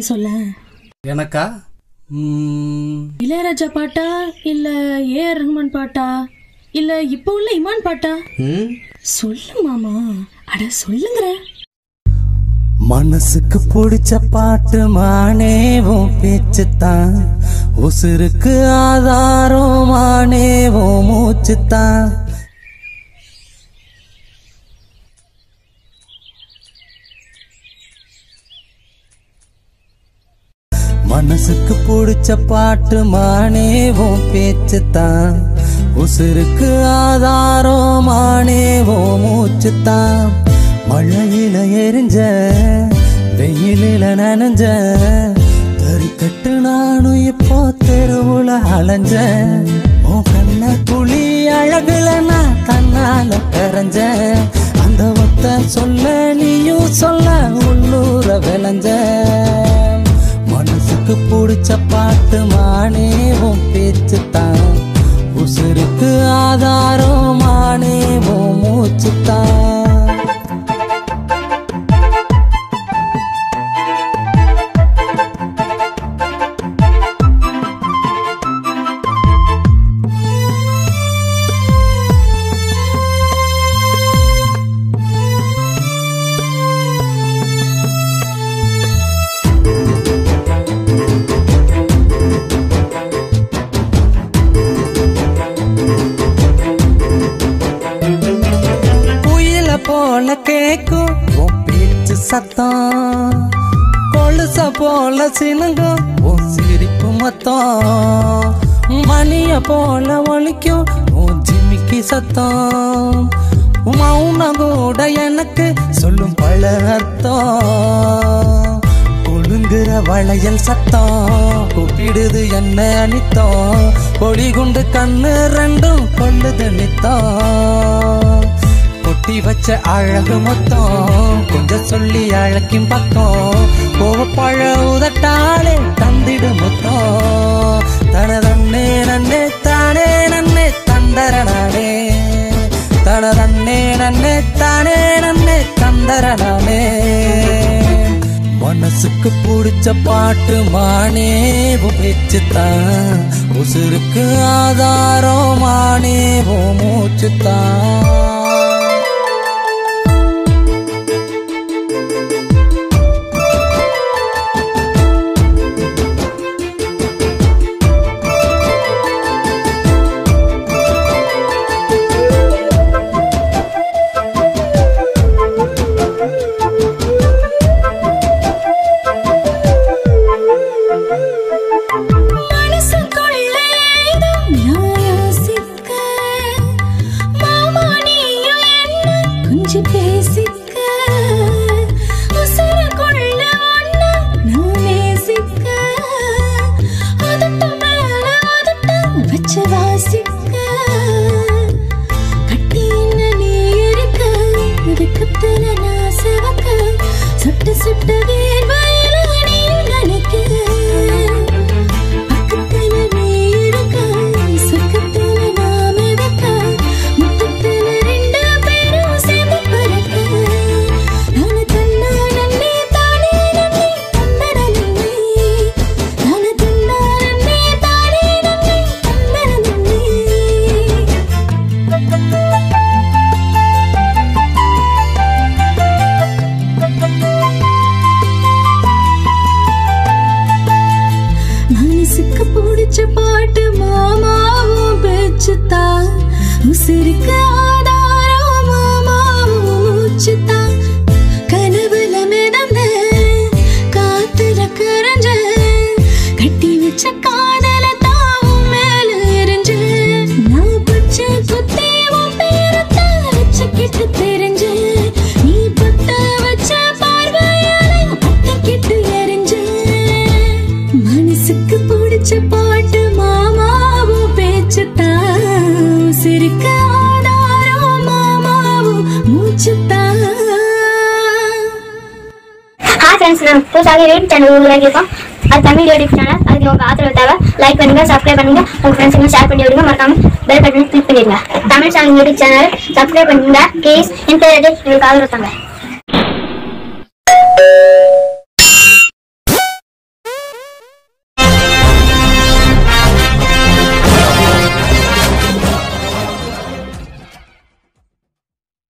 சொல்ல எனக்கா ம், இளையராஜா பாட்டா இல்ல ஏ ஆர் ரஹ்மான் பாட்டா இல்ல இப்ப உள்ள இமான் பாட்டா ம் சொல்லு மாமா அட சொல்லுங்கிற மனசுக்கு பிடிச்ச பாட்டு மானேவும் பேச்சுத்தான் உசுருக்கு ஆதாரம் மானேவும் மூச்சுத்தான் மனசுக்கு பிடிச்ச பாட்டு மானேவும் பேச்சுத்தான் உசுருக்கு ஆதாரம் மானேவும் மூச்சுத்தான் மழையில எரிஞ்ச வெயிலில நனைஞ்ச கறிக்கட்டு நானும் இப்போ தெருவுல அலைஞ்ச உன் கண்ண குழி அழகுல நான் தன்னால கரைஞ்ச அந்த ஒத்த சொல்ல நீயும் சொல்ல உள்ளூர விளைஞ்ச மனசுக்கு பிடிச்ச பாட்டு மானேவும் பேச்சு தான் உசுருக்கு ஆதாரம் மானேவும் மூச்சு தான் குயில போல கேக்கும் உன் பேச்சு சத்தம் கொலுச போல சினுங்கும் உன் சிரிப்பு மொத்தம் மணிய போல ஒலிக்கும் உன் ஜிமிக்கி சத்தம் உன் மௌனம் கூட எனக்கு சொல்லும் பல அர்த்தம் ஒழுங்குற வளையல் சத்தம் கூப்பிடுது என்ன அனித்தம் கொடி குண்டு கண்ணு ரெண்டும் கொள்ளுது நித்தம் கொட்டி வச்ச அழகு மொத்தம் கொஞ்சம் சொல்லி அழக்கின் பக்கம் கோவப்பழ உதட்டாலே தந்திடு மொத்தம் தனதன்னே நன்னே தானே நன்னே தந்தர நானே தனதன்னே நன்னே தானே நன்னே தந்தர நானே மனசுக்கு பிடிச்ச பாட்டு மானே பேச்சுத்தான் உசுருக்கு ஆதாரம் மானே மூச்சுத்தான் மனசுக்குள்ள ஏதோ நான் யோசிக்க மாமா நீயும் என்ன கொஞ்சம் பேசிக்க உசுருக்குள்ள ஒண்ணு நான் நேசிக்க அதட்ட மேல அதட்ட வச்சு வாசிக்க கட்டி என்ன நீ இருக்க வெக்கத்துல நான் சிவக்க சுட்டு சுட்டு வேர்வையில நீ நினைக்க பக்கத்துல நீ இருக்க சொர்க்கத்துல நான் மிதக்க முத்தத்துல ரெண்டு பேரும் சேர்ந்து பறக்க நானு தன்னா நன்னே தானே நன்னே தந்தர நன்னே நானு தன்னா நன்னே தானே நன்னே தந்தர நன்னே மனசுக்கு பிடிச்ச பாட்டு மாமாவும் பேச்சுத்தான் உசிருக்கு ஆதாரம் மாமாவும் மூச்சுத்தான் கனவுல மிதந்த காத்துல கரைஞ்ச கட்டி வச்ச காதல தாவும் மேல எரிஞ்ச நான் பச்சை குத்தி உன் பேரத்தான் வச்சுக்கிட்டு தெரிஞ்ச நீ பத்த வச்ச பார்வையால பத்திக்கிட்டு எரிஞ்ச மனசுக்கு பிடிச்ச பாட்டு மாமாவும் பேச்சுத்தான் சிரிக்க ஆதாரம் மாமாவும் மூச்சுத்தான் ஹாய் ஃப்ரெண்ட்ஸ் நம்ம புதுசாக யூடியூப் சேனல் உருவாக்கியிருக்கோம் அது தமிழ் யூடியூப் சேனல் அதுக்கு உங்க ஆதரவு தேவை லைக் பண்ணுங்க சப்ஸ்கிரைப் பண்ணுங்க உங்க ஃப்ரெண்ட்ஸுங்க ஷேர் பண்ணி விடுங்க மறக்காம பெல் பட்டன் கிளிக் பண்ணிடுங்க Tamil channel YouTube channel subscribe பண்ணுங்க ப்ளீஸ் என் பேர் உங்களுக்கு ஆதரவு தாங்க